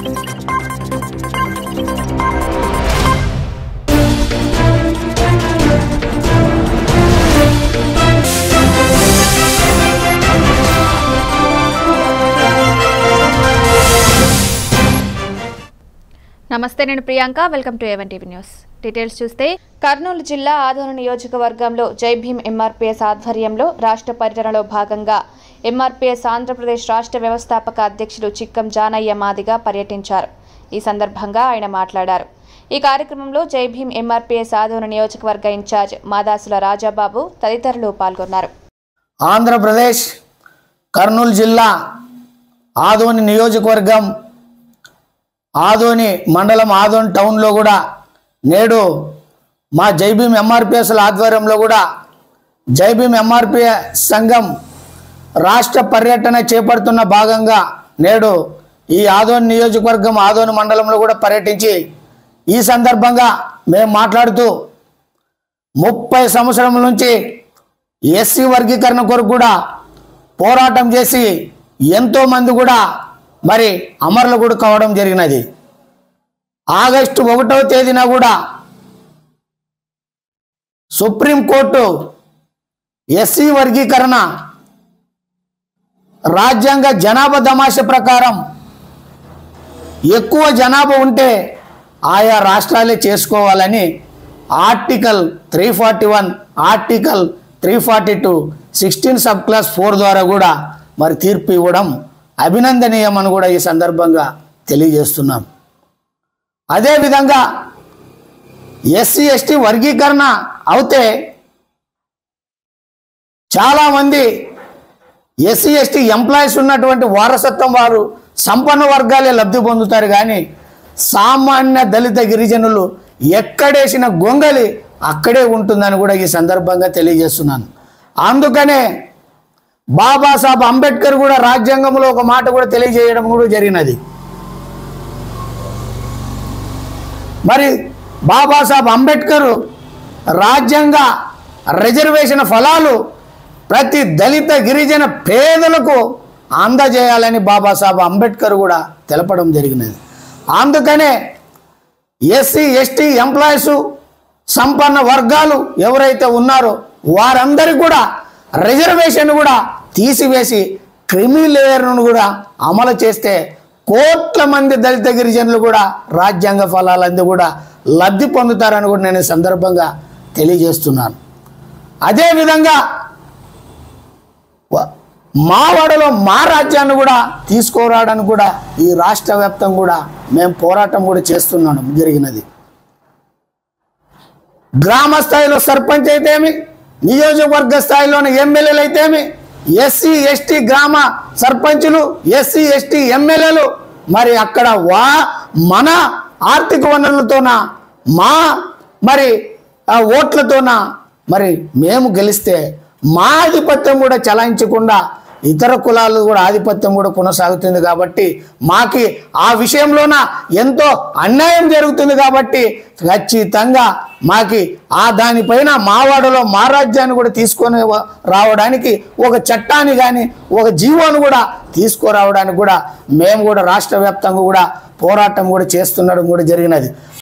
నమస్తే నేను Priyanka welcome to even TV news details చూస్తే కర్నూలు జిల్లా ఆదోని నియోజకవర్గంలో జై భీమ్ ఎంఆర్పీఎస్ ఆధ్వర్యంలో రాష్ట్ర పర్యటనలో భాగంగా ఎంఆర్పీఎస్ ఆంధ్రప్రదేశ్ రాష్ట్ర వ్యవస్థాపక అధ్యక్షులు చిక్కం జానయ్య మాదిగా పర్యటించారు ఈ సందర్భంగా ఆయన మాట్లాడారు ఈ కార్యక్రమంలో జై భీమ్ ఎంఆర్పీఎస్ ఆదోని నియోజకవర్గ ఇన్ఛార్జ్ మాదాసుల రాజాబాబు తదితరులు పాల్గొన్నారు ఆంధ్రప్రదేశ్ కర్నూలు జిల్లా ఆదోని నియోజకవర్గం ఆదోని మండలం ఆదోని టౌన్లో కూడా నేడు మా జైభీం ఎంఆర్పిఎస్ల ఆధ్వర్యంలో కూడా జైభీం ఎంఆర్పిఎస్ సంఘం రాష్ట్ర పర్యటన చేపడుతున్న భాగంగా నేడు ఈ ఆదోని నియోజకవర్గం ఆదోని మండలంలో కూడా పర్యటించి ఈ సందర్భంగా మేము మాట్లాడుతూ ముప్పై సంవత్సరం నుంచి ఎస్సీ వర్గీకరణ కొరకు కూడా పోరాటం చేసి ఎంతోమంది కూడా మరి అమరులు కూడా కావడం జరిగినది ఆగస్టు ఒకటవ తేదీన కూడా సుప్రీంకోర్టు ఎస్సీ వర్గీకరణ రాజ్యాంగ జనాభా దమాష ప్రకారం ఎక్కువ జనాభా ఉంటే ఆయా రాష్ట్రాలే చేసుకోవాలని article three forty one article three forty two sixteen sub class four ద్వారా కూడా మరి తీర్పు ఇవ్వడం అభినందనీయమని కూడా ఈ సందర్భంగా తెలియజేస్తున్నాం అదేవిధంగా ఎస్సీ ఎస్టీ వర్గీకరణ అవుతే చాలామంది ఎస్సీ ఎస్టీ ఎంప్లాయీస్ ఉన్నటువంటి వారసత్వం వారు సంపన్న వర్గాలే లబ్ధి పొందుతారు కానీ సామాన్య దళిత గిరిజనులు ఎక్కడేసిన గొంగలి అక్కడే ఉంటుందని కూడా ఈ సందర్భంగా తెలియజేస్తున్నాను అందుకనే బాబాసాహెబ్ అంబేద్కర్ కూడా రాజ్యాంగంలో ఒక మాట కూడా తెలియజేయడం కూడా జరిగినది మరి బాబాసాహెబ్ అంబేద్కర్ రాజ్యాంగ రిజర్వేషన్ ఫలాలు ప్రతి దళిత గిరిజన పేదలకు అందజేయాలని బాబాసాహెబ్ అంబేద్కర్ కూడా తెలపడం జరిగినది అందుకనే ఎస్సీ ఎస్టీ ఎంప్లాయీస్ సంపన్న వర్గాలు ఎవరైతే ఉన్నారో వారందరికీ కూడా రిజర్వేషన్ కూడా తీసివేసి క్రిమి లేయర్ను కూడా అమలు చేస్తే కోట్ల మంది దళిత గిరిజనులు కూడా రాజ్యాంగ ఫలాలందు కూడా లబ్ధి పొందుతారని కూడా నేను ఈ సందర్భంగా తెలియజేస్తున్నాను అదేవిధంగా వ- మా వాడలో మా రాజ్యాన్ని కూడా తీసుకురావడానికి కూడా ఈ రాష్ట్ర వ్యాప్తం కూడా మేము పోరాటం కూడా చేస్తున్నాం జరిగినది గ్రామ స్థాయిలో సర్పంచ్ అయితేమి నియోజకవర్గ స్థాయిలోని ఎమ్మెల్యేలు అయితేమి ఎస్సీ ఎస్టీ గ్రామ సర్పంచులు ఎస్సీ ఎస్టీ ఎమ్మెల్యేలు మరి అక్కడ వా మన ఆర్థిక వనరులతోన మా మరి ఆ ఓట్లతోన మరి మేము గెలిస్తే మా ఆధిపత్యం కూడా చలాయించకుండా ఇతర కులాలు కూడా ఆధిపత్యం కూడా కొనసాగుతుంది కాబట్టి మాకి ఆ విషయంలోన ఎంతో అన్యాయం జరుగుతుంది కాబట్టి ఖచ్చితంగా మాకి ఆ దానిపైన మావాడలో మా రాజ్యాన్ని కూడా తీసుకొని వ- రావడానికి ఒక చట్టాన్ని కానీ ఒక జీవోను కూడా తీసుకురావడానికి కూడా మేము కూడా రాష్ట్ర వ్యాప్తంగా కూడా పోరాటం కూడా చేస్తుండడం కూడా జరిగినది